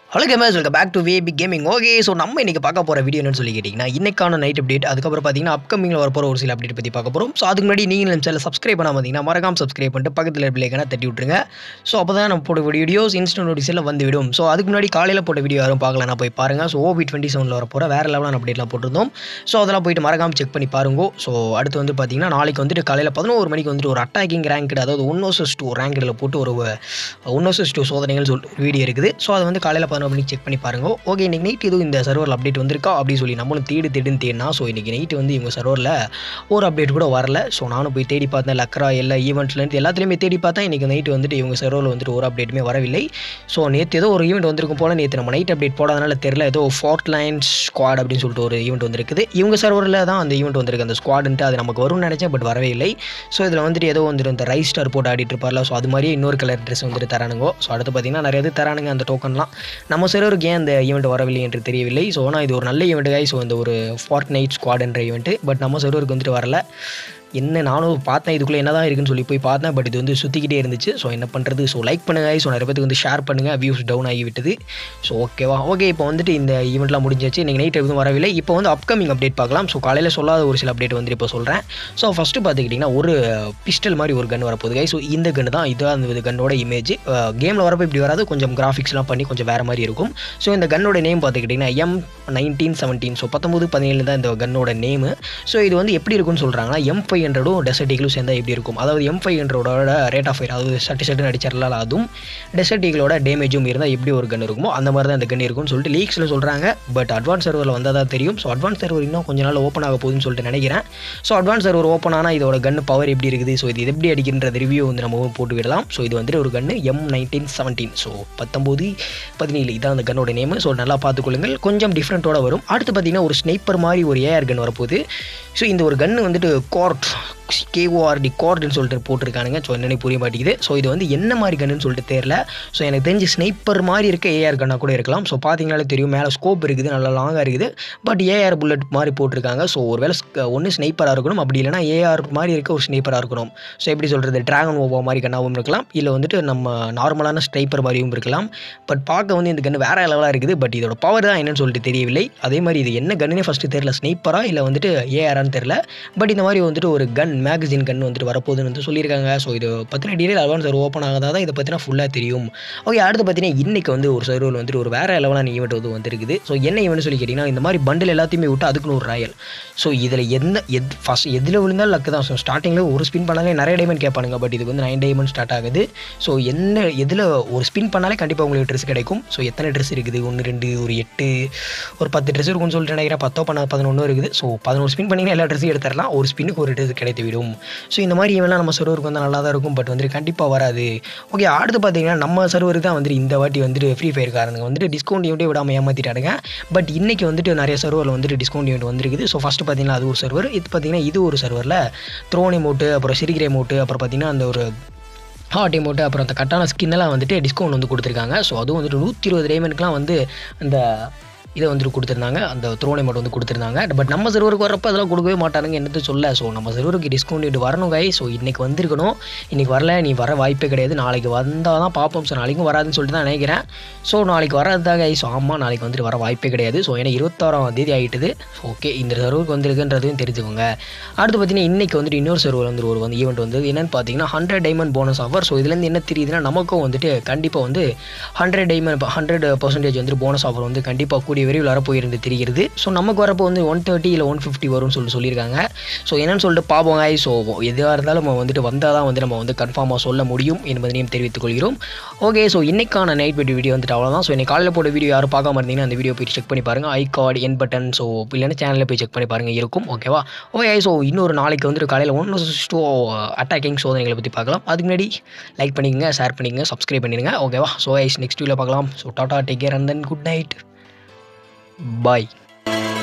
hello gamers welcome back to வேபி gaming okay so நம்ம இன்றைக்கி பார்க்க போகிற வீடியோ என்னன்னு சொல்லி கேட்டிங்கன்னா இன்னைக்கான நைட் அப்டேட் அதுக்கப்புறம் பார்த்தீங்கன்னா அப்கமிங்கில் வர போகிற ஒரு சில அப்டேட் பற்றி பார்க்க போகிறோம் ஸோ அதுக்கு முன்னாடி நீங்கள் நம்ம சேனல் சப்ஸ்கிரைப் பண்ணாம பார்த்தீங்கன்னா மறக்காம சப்ஸ்கிரைப் பண்ணிட்டு பக்கத்தில் பிள்ளைக்கான தட்டி விட்ருங்க ஸோ அப்போ தான் நம்ம போட்ட வீடியோஸ் இன்ஸ்டன்ட் நோட்டிஸில் வந்து விடும் ஸோ அதுக்கு முன்னாடி காலையில் போட்ட வீடியோ யாரும் பார்க்கலன்னா போய் பாருங்கள் ஸோ ஓபி டுவெண்ட்டி செவனில் வர போகிற வேறு லெவலான அப்டேட்லாம் போட்டிருந்தோம் ஸோ அதெல்லாம் போயிட்டு மறக்காம செக் பண்ணி பாருங்க ஸோ அடுத்து வந்து பார்த்தீங்கன்னா நாளைக்கு வந்துட்டு காலையில் பதினோரு மணிக்கு வந்துட்டு ஒரு அட்டாக்கிங் ரேங்க்டு அதாவது ஒன் வர்சஸ் டூ ரேங்க்டில் போட்டு ஒரு ஒன் வர்சஸ் டூ சோதனைகள் சொல்லிட்டு வீடியோ இருக்குது ஸோ அதை வந்து காலையில் பதினோரு மணிக்கு செக் பண்ணி பாருங்க ஓகே இன்றைக்கி நைட் எதுவும் இந்த சர்வரில் அப்டேட் வந்திருக்கா அப்படின்னு சொல்லி நம்மளும் தேடி தேடின்னு தேடினா ஸோ இன்றைக்கி நைட் வந்து இவங்க சர்வரில் ஒரு அப்டேட் கூட வரல ஸோ நானும் போய் தேடி பார்த்தேன் லக்ரா எல்லா ஈவெண்ட்ஸ்லேருந்து எல்லாத்துலேயுமே தேடி பார்த்தேன் இன்றைக்கி நைட் வந்துட்டு இவங்க சர்வரில் வந்துட்டு ஒரு அப்டேட்டுமே வரவில்லை ஸோ நேற்று ஏதோ ஒரு ஈவெண்ட் வந்திருக்கும் போல் நேற்று நம்ம நைட் அப்டேட் போடாதனால தெரில ஏதோ ஃபோர்ட் லைன் ஸ்குவாட் அப்படின்னு சொல்லிட்டு ஒரு ஈவெண்ட் வந்திருக்குது இவங்க சர்வரில் தான் அந்த ஈவெண்ட் வந்திருக்கு அந்த ஸ்குவாடுன்ட்டு அது நமக்கு வரும்னு நினச்சேன் பட் வரவே இல்லை ஸோ இதில் வந்துட்டு ஏதோ வந்துட்டு இந்த ரைஸ் ஸ்டார் போட்டு ஆடிட்டு இருப்பார்ல ஸோ அது மாதிரியே இன்னொரு கலர் ட்ரெஸ் வந்துட்டு தரானுங்க ஸோ அடுத்து பார்த்தீங்கன்னா நிறைய இது தரானுங்க அந்த டோக்கன்லாம் நம்ம சர்வருக்கு ஏன் அந்த ஈவெண்ட் வரவில்லை என்று தெரியவில்லை ஸோ ஆனால் இது ஒரு நல்ல ஈவெண்ட் காய் ஸோ இந்த ஒரு ஃபார்ட் நைட் ஸ்குவாட் என்ற ஈவெண்ட்டு பட் நம்ம சர்வருக்கு வந்துட்டு வரல என்ன நானும் பார்த்தேன் இதுக்குள்ளே என்ன தான் இருக்குன்னு சொல்லி போய் பார்த்தேன் பட் இது வந்து சுற்றிக்கிட்டே இருந்துச்சு ஸோ என்ன பண்ணுறது ஸோ லைக் பண்ணுங்க ஸோ நிறைய பேருக்கு வந்து ஷேர் பண்ணுங்கள் வியூஸ் டவுன் ஆகி விட்டது ஸோ ஓகேவா ஓகே இப்போ வந்துட்டு இந்த ஈவெண்ட்லாம் முடிஞ்சிச்சு இன்றைக்கி நைட் எதுவும் வரவில்லை இப்போ வந்து அப்கமிங் அப்டேட் பார்க்கலாம் ஸோ காலையில் சொல்லாத ஒரு சில அப்டேட் வந்துட்டு இப்போ சொல்கிறேன் ஸோ ஃபஸ்ட்டு பார்த்துக்கிட்டிங்கன்னா ஒரு பிஸ்டல் மாதிரி ஒரு கன் வரப்போகுது ஸோ இந்த கன் தான் இதுதான் அந்த கன்னோட இமேஜ் கேமில் வரப்போ இப்படி வராது கொஞ்சம் கிராஃபிக்ஸ்லாம் பண்ணி கொஞ்சம் வேறு மாதிரி இருக்கும் ஸோ இந்த கன்னோட நேம் பார்த்துக்கிட்டிங்கன்னா எம் நைன்டீன் செவன்டீன் ஸோ பத்தொம்பது பதினேழு தான் இந்த கன்னோட நேமு ஸோ இது வந்து எப்படி இருக்கும்னு சொல்கிறாங்கன்னா எம் ஃபைவ் ஹண்ட்ரடும் டெசர்ட் ஈகிளும் சேர்ந்தா எப்படி இருக்கும் அதாவது எம் ஃபைவ் ஹண்ட்ரடோட ரேட் ஆஃப் ஃபயர் அதாவது சட்டு சட்டுன்னு அடிச்சிடலாம் அதுவும் டெசர்ட் ஈகிளோட டேமேஜும் இருந்தால் எப்படி ஒரு கன் இருக்குமோ அந்த மாதிரி தான் இந்த கன் இருக்கும்னு சொல்லிட்டு லீக்ஸில் சொல்கிறாங்க பட் அட்வான்ஸ் சர்வரில் வந்தால் தான் தெரியும் ஸோ அட்வான்ஸ் சர்வர் இன்னும் கொஞ்ச நாள் ஓப்பன் ஆக போகுதுன்னு சொல்லிட்டு நினைக்கிறேன் ஸோ அட்வான்ஸ் சர்வர் ஓப்பன் ஆனால் இதோட கன் பவர் எப்படி இருக்குது ஸோ இது எப்படி அடிக்கின்ற ரிவ்யூ வந்து நம்ம போட்டு விடலாம் ஸோ இது வந்துட்டு ஒரு கன்று எம் நைன்டீன் செவன்டீன் ஸோ பத்தொம்போது பதினேழு இதான் அந்த கன்னோட நேமு ஸோ நல்லா பார்த்துக்கொள்ளுங்கள் கொஞ்சம் டிஃப்ரெண்ட்டோட வரும் அடுத்து பார்த்தீங்கன்னா ஒரு ஸ்னைப்பர் மாதிரி ஒரு ஏஆர் கன் வரப்போகுது ஸோ இந்த ஒரு கன்று வந்துட்டு கார்ட் கேஓஆர்டி கார்டுன்னு சொல்லிட்டு போட்டிருக்கானுங்க ஸோ என்னென்ன புரிய மாட்டேங்குது ஸோ இது வந்து என்ன மாதிரி கன்னுன்னு சொல்லிட்டு தெரில ஸோ எனக்கு தெரிஞ்சு ஸ்னைப்பர் மாதிரி இருக்க ஏஆர் கன்னாக கூட இருக்கலாம் ஸோ பார்த்தீங்கனாலே தெரியும் மேலே ஸ்கோப் இருக்குது நல்லா லாங்காக இருக்குது பட் ஏஆர் புல்லட் மாதிரி போட்டிருக்காங்க ஸோ ஒரு வேளை ஒன்று ஸ்னைப்பராக இருக்கணும் அப்படி இல்லைனா ஏஆர் மாதிரி இருக்க ஒரு ஸ்னைப்பராக இருக்கணும் ஸோ எப்படி சொல்கிறது ட்ராகன் ஓவா மாதிரி கன்னாகவும் இருக்கலாம் இல்லை வந்துட்டு நம்ம நார்மலான ஸ்னைப்பர் மாதிரியும் இருக்கலாம் பட் பார்க்க வந்து இந்த கன்று வேறு லெவலாக இருக்குது பட் இதோட பவர் தான் என்னன்னு சொல்லிட்டு தெரியவில்லை அதே மாதிரி இது என்ன கன்னுனே ஃபஸ்ட்டு தெரில ஸ்னைப்பரா இல்லை வந்துட்டு ஏஆரான்னு தெரில பட் இந்த மாதிரி வந்துட்டு ஒரு கன் மேகசின் கன் வந்துட்டு வரப்போகுதுன்னு வந்து சொல்லியிருக்காங்க ஸோ இது பற்றின டீடைல் அட்வான்ஸ் சர்வர் ஓப்பன் ஆகாதா தான் இதை பற்றினா ஃபுல்லாக தெரியும் ஓகே அடுத்து பார்த்தீங்கன்னா இன்றைக்கி வந்து ஒரு சர்வர் வந்துட்டு ஒரு வேறு லெவலான ஈவெண்ட் வந்து வந்துருக்குது ஸோ என்ன ஈவெண்ட் சொல்லி கேட்டிங்கன்னா இந்த மாதிரி பண்டில் எல்லாத்தையுமே விட்டு அதுக்குன்னு ஒரு ராயல் ஸோ இதில் எந்த எத் ஃபஸ்ட் எதில் விழுந்தாலும் லக்கு தான் ஸோ ஸ்டார்டிங்கில் ஒரு ஸ்பின் பண்ணாலே நிறைய டைமண்ட் கேட்பானுங்க பட் இதுக்கு வந்து நைன் டைமண்ட் ஸ்டார்ட் ஆகுது ஸோ என்ன எதில் ஒரு ஸ்பின் பண்ணாலே கண்டிப்பாக உங்களுக்கு ட்ரெஸ் கிடைக்கும் ஸோ எத்தனை ட்ரெஸ் இருக்குது ஒன்று ரெண்டு ஒரு எட்டு ஒரு பத்து ட்ரெஸ் இருக்கும்னு சொல்லிட்டு நினைக்கிறேன் பத்தோ பண்ண பதினொன்று இருக்குது ஸோ பதினோரு ஸ்பின் பண்ணிங்கன்னா எல்லா ட்ரெஸ்ஸையும் எடுத்துடலாம் ஒரு ஸ்பின்னுக்கு ஒரு ட்ரெஸ் கிடைத்து விடும் ஸோ இந்த மாதிரி இவெல்லாம் நம்ம சர்வருக்கு வந்து நல்லா தான் இருக்கும் பட் வந்துட்டு கண்டிப்பாக வராது ஓகே அடுத்து பார்த்தீங்கன்னா நம்ம சர்வருக்கு தான் வந்துட்டு இந்த வாட்டி வந்துட்டு ஃப்ரீ ஃபயர் காரங்க வந்துட்டு டிஸ்கவுண்ட் ஈவெண்ட்டே விடாமல் ஏமாற்றிட்டானுங்க பட் இன்றைக்கி வந்துட்டு நிறைய சர்வரில் வந்துட்டு டிஸ்கவுண்ட் ஈவெண்ட் வந்திருக்குது ஸோ ஃபஸ்ட்டு பார்த்தீங்கன்னா அது ஒரு சர்வர் இது பார்த்தீங்கன்னா இது ஒரு சர்வரில் த்ரோனி மோட்டு அப்புறம் சிரிக்கிரே மோட்டு அப்புறம் பார்த்தீங்கன்னா அந்த ஒரு ஹார்ட் எமௌண்ட்டு அப்புறம் அந்த கட்டான ஸ்கின்னெல்லாம் வந்துட்டு டிஸ்கவுண்ட் வந்து கொடுத்துருக்காங்க ஸோ அதுவும் வந்துட்டு நூற்றி இருபது டைமண்ட்க்குலாம் வந்து அந்த இதை வந்துட்டு கொடுத்துருந்தாங்க அந்த த்ரோனை மட்டும் வந்து கொடுத்துருந்தாங்க பட் நம்ம சர்வருக்கு வரப்போ அதெல்லாம் கொடுக்கவே மாட்டானுங்க என்னது சொல்ல ஸோ நம்ம சர்வருக்கு டிஸ்கவுண்ட் இது வரணும் கை ஸோ இன்றைக்கி வந்திருக்கணும் இன்றைக்கி வரல நீ வர வாய்ப்பே கிடையாது நாளைக்கு வந்தால் தான் பார்ப்போம் ஸோ நாளைக்கும் வராதுன்னு சொல்லிட்டு தான் நினைக்கிறேன் ஸோ நாளைக்கு வராது தான் கை ஸோ ஆமாம் நாளைக்கு வந்துட்டு வர வாய்ப்பே கிடையாது ஸோ ஏன்னா இருபத்தாறாம் தேதி ஆகிட்டுது ஓகே இந்த சர்வருக்கு வந்திருக்குன்றதையும் தெரிஞ்சுக்கோங்க அடுத்து பார்த்தீங்கன்னா இன்றைக்கி வந்துட்டு இன்னொரு சர்வர் வந்து ஒரு வந்து ஈவெண்ட் வந்து என்னென்னு பார்த்தீங்கன்னா hundred diamond bonus offer so இதுலேருந்து என்ன தெரியுதுன்னா நமக்கும் வந்துட்டு கண்டிப்பாக வந்து ஹண்ட்ரட் டைமண்ட் ஹண்ட்ரட் பர்சன்டேஜ் வந்து போனஸ் ஆஃபர் வந்து கண்டிப்பாக கூடிய விரைவில் வரப்போயிருந்து தெரிகிறது ஸோ நமக்கு வரப்போ வந்து ஒன் தேர்ட்டி இல்லை ஒன் ஃபிஃப்டி வரும்னு சொல்லிட்டு சொல்லியிருக்காங்க ஸோ என்னன்னு சொல்லிட்டு பார்ப்போம் ஸோ எதுவாக இருந்தாலும் நம்ம வந்துட்டு வந்தால் தான் வந்து நம்ம வந்து கன்ஃபார்மாக சொல்ல முடியும் என்பதனையும் தெரிவித்துக் கொள்கிறோம் ஓகே ஸோ இன்னைக்கான நைட் வீடியோ வீடியோ வந்துட்டு அவ்வளோதான் ஸோ இன்னைக்கு காலையில் போட்ட வீடியோ யாரும் பார்க்காம இருந்தீங்கன்னா அந்த வீடியோ போய் செக் பண்ணி பாருங்கள் ஐ கார்டு என் பட்டன் ஸோ இல்லைன்னா சேனலில் போய் செக் பண்ணி பாருங்கள் இருக்கும் ஓகேவா ஓகே ஸோ இன்னொரு நாளைக்கு வந்துட்டு காலையில் ஒன்று டூ அட்டாக்கிங் சோதனைகளை பற்றி பார்க்கலாம் அதுக்கு முன்னாடி லைக் பண்ணிக்கங்க ஷேர் பண்ணிக்கங்க சப்ஸ்கிரைப் பண்ணிடுங்க ஓகேவா ஸோ ஐஸ் நெக்ஸ்ட் வீடியோவில் பார்க்கலாம் ஸோ டாட்டா take care and then good night bye